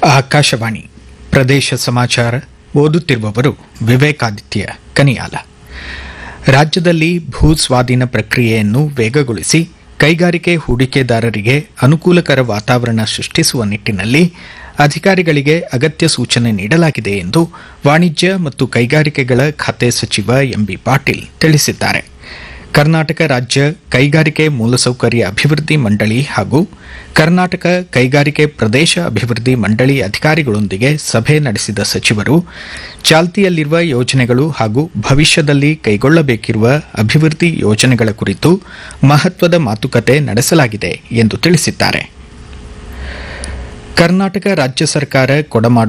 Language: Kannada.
ಆಕಾಶವಾಣಿ ಪ್ರದೇಶ ಸಮಾಚಾರ ಓದುತ್ತಿರುವವರು ವಿವೇಕಾದಿತ್ಯ ಕನಿಯಾಲ ರಾಜ್ಯದಲ್ಲಿ ಭೂ ಸ್ವಾಧೀನ ಪ್ರಕ್ರಿಯೆಯನ್ನು ವೇಗಗೊಳಿಸಿ ಕೈಗಾರಿಕೆ ಹೂಡಿಕೆದಾರರಿಗೆ ಅನುಕೂಲಕರ ವಾತಾವರಣ ಸೃಷ್ಟಿಸುವ ನಿಟ್ಟಿನಲ್ಲಿ ಅಧಿಕಾರಿಗಳಿಗೆ ಅಗತ್ಯ ಸೂಚನೆ ನೀಡಲಾಗಿದೆ ಎಂದು ವಾಣಿಜ್ಯ ಮತ್ತು ಕೈಗಾರಿಕೆಗಳ ಖಾತೆ ಸಚಿವ ಎಂಬಿ ಪಾಟೀಲ್ ತಿಳಿಸಿದ್ದಾರೆ ಕರ್ನಾಟಕ ರಾಜ್ಯ ಕೈಗಾರಿಕೆ ಮೂಲಸೌಕರ್ಯ ಅಭಿವೃದ್ಧಿ ಮಂಡಳಿ ಹಾಗೂ ಕರ್ನಾಟಕ ಕೈಗಾರಿಕೆ ಪ್ರದೇಶ ಅಭಿವೃದ್ಧಿ ಮಂಡಳಿ ಅಧಿಕಾರಿಗಳೊಂದಿಗೆ ಸಭೆ ನಡೆಸಿದ ಸಚಿವರು ಚಾಲ್ತಿಯಲ್ಲಿರುವ ಯೋಜನೆಗಳು ಹಾಗೂ ಭವಿಷ್ಯದಲ್ಲಿ ಕೈಗೊಳ್ಳಬೇಕಿರುವ ಅಭಿವೃದ್ಧಿ ಯೋಜನೆಗಳ ಕುರಿತು ಮಹತ್ವದ ಮಾತುಕತೆ ನಡೆಸಲಾಗಿದೆ ಎಂದು ತಿಳಿಸಿದ್ದಾರೆ ಕರ್ನಾಟಕ ರಾಜ್ಯ ಸರ್ಕಾರ ಕೊಡಮಾಡು